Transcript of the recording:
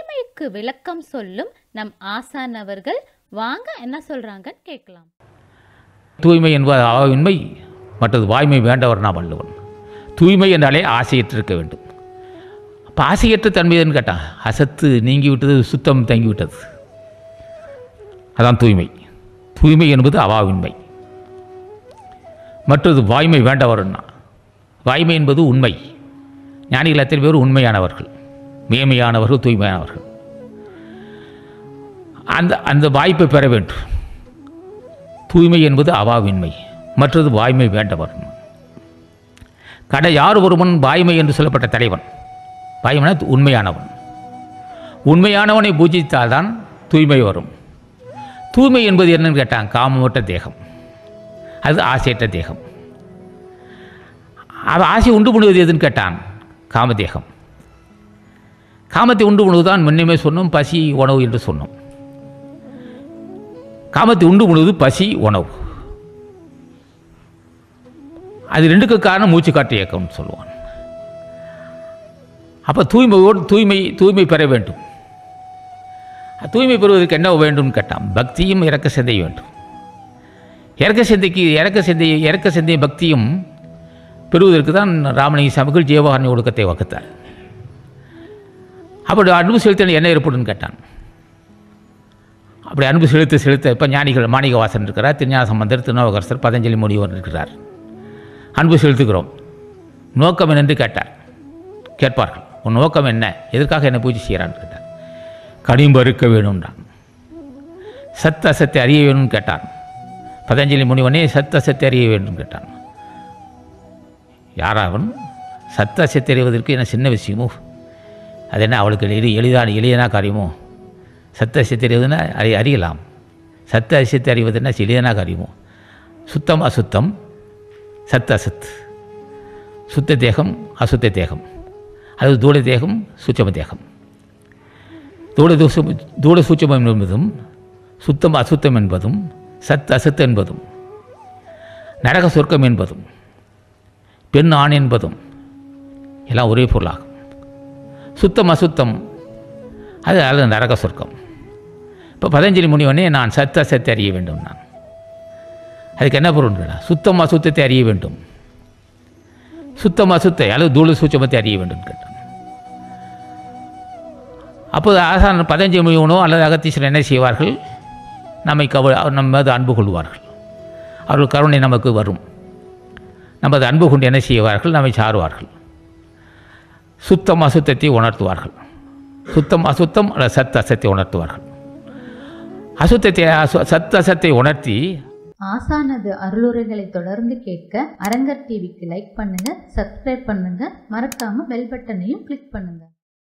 தூய்மைக்கு விளக்கம் சொல்லும் நம் ஆசான் அவர்கள் வாங்க என்ன சொல்றாங்கன்னு கேட்கலாம் தூய்மை என்பது அவாவின்மை மற்றது வாய்மை வேண்டவர் நாம் வள்ளுவன் தூய்மை என்றாலே ஆசையற்றிருக்க வேண்டும் அப்போ ஆசையற்ற தன்மை எதுன்னு கேட்டான் அசத்து நீங்கி விட்டது சுத்தம் தங்கி விட்டது அதான் தூய்மை தூய்மை என்பது அவாவின்மை மற்றது வாய்மை வேண்டவர்னா வாய்மை என்பது உண்மை ஞானிகள் அத்தனை பேர் உண்மையானவர்கள் மேமையானவர்கள் தூய்மையானவர்கள் அந்த அந்த வாய்ப்பை பெற வேண்டும் தூய்மை என்பது அவாவின்மை மற்றது வாய்மை வேண்டவர் கடை யார் ஒருவன் வாய்மை என்று சொல்லப்பட்ட தலைவன் வாய்மைனா உண்மையானவன் உண்மையானவனை பூஜித்தால்தான் தூய்மை வரும் தூய்மை என்பது என்னன்னு கேட்டான் காமமற்ற தேகம் அது ஆசையற்ற தேகம் அவன் ஆசை உண்டு பண்ணுவது எதுன்னு கேட்டான் காமதேகம் காமத்தை உண்டு பண்ணுவதுதான் முன்னமே சொன்னோம் பசி உணவு என்று சொன்னோம் காமத்தை உண்டு பண்ணுவது பசி உணவு அது ரெண்டுக்கு காரணம் மூச்சு காட்டு இயக்கம்னு சொல்லுவான் அப்போ தூய்மையோடு தூய்மை தூய்மை பெற வேண்டும் தூய்மை பெறுவதற்கு என்ன வேண்டும்னு கேட்டான் பக்தியும் இறக்க சிந்தை வேண்டும் இறக்க சிந்தைக்கு இறக்க சிந்தை இறக்க சிந்தை பக்தியும் பெறுவதற்கு தான் ராமலிங்க சாமிகள் ஜீவகாரணி ஒழுக்கத்தை வகுத்தார் அப்படி அன்பு செலுத்தின என்ன ஏற்படும்னு கேட்டான் அப்படி அன்பு செலுத்த செலுத்த இப்போ ஞானிகள் மாணிகவாசன் இருக்கிறார் திருஞான சம்பந்தர் திருநாவுக்கரசர் பதஞ்சலி முனிவர் இருக்கிறார் அன்பு செலுத்துகிறோம் நோக்கம் என்னென்று கேட்டார் கேட்பார்கள் உன் நோக்கம் என்ன எதற்காக என்னை பூஜை செய்கிறான்னு கேட்டார் கடிம்பு அறுக்க வேணும்ன்றான் சத் அசத்தை அறிய வேணும்னு கேட்டான் பதஞ்சலி முனிவனே சத் அசத்தை அறிய வேண்டும் கேட்டான் யாராவன் சத் அசத்தை அறிவதற்கு என்ன சின்ன விஷயமோ அது என்ன அவளுக்கு எளி எளிதான எளிதான காரியமோ சத்த அரிசத்தை அறிவதுன்னா அறி அறியலாம் சத்த அரிசத்தை அறிவதுன்னா எளிதான காரியமோ சுத்தம் அசுத்தம் சத் அசத் சுத்த தேகம் அசுத்த தேகம் அது தூள தேகம் சூட்சம தேகம் தூள தூசம் தூள சூட்சமம் என்பதும் சுத்தம் அசுத்தம் என்பதும் சத் அசத் என்பதும் நரக சொர்க்கம் என்பதும் பெண் ஆண் என்பதும் எல்லாம் ஒரே பொருளாகும் சுத்தம் அசுத்தம் அது அது நரக சொர்க்கம் இப்போ பதஞ்சலி முனிவனே நான் சத்த சத்தை அறிய வேண்டும் நான் அதுக்கு என்ன பொருள் கேட்டா சுத்தம் அசுத்தத்தை அறிய வேண்டும் சுத்தம் அசுத்தை அல்லது தூள சூட்சமத்தை அறிய வேண்டும் கேட்டான் அப்போது ஆசான் பதஞ்சலி முனிவனோ அல்லது அகத்தீஸ்வரன் என்ன செய்வார்கள் நம்மை கவ நம்ம மீது அன்பு கொள்வார்கள் அவர்கள் கருணை நமக்கு வரும் நமது அன்பு கொண்டு என்ன செய்வார்கள் நம்மை சாருவார்கள் சுத்தம் அசுத்தத்தை உணர்த்துவார்கள் சுத்தம் அசுத்தம் அல்லது சத் அசத்தை உணர்த்துவார்கள் அசுத்தத்தை அசு சத் அசத்தை உணர்த்தி ஆசானது அருளுரைகளை தொடர்ந்து கேட்க அரங்கர் டிவிக்கு லைக் பண்ணுங்க சப்ஸ்கிரைப் பண்ணுங்க மறக்காம பெல் பட்டனையும் கிளிக் பண்ணுங்க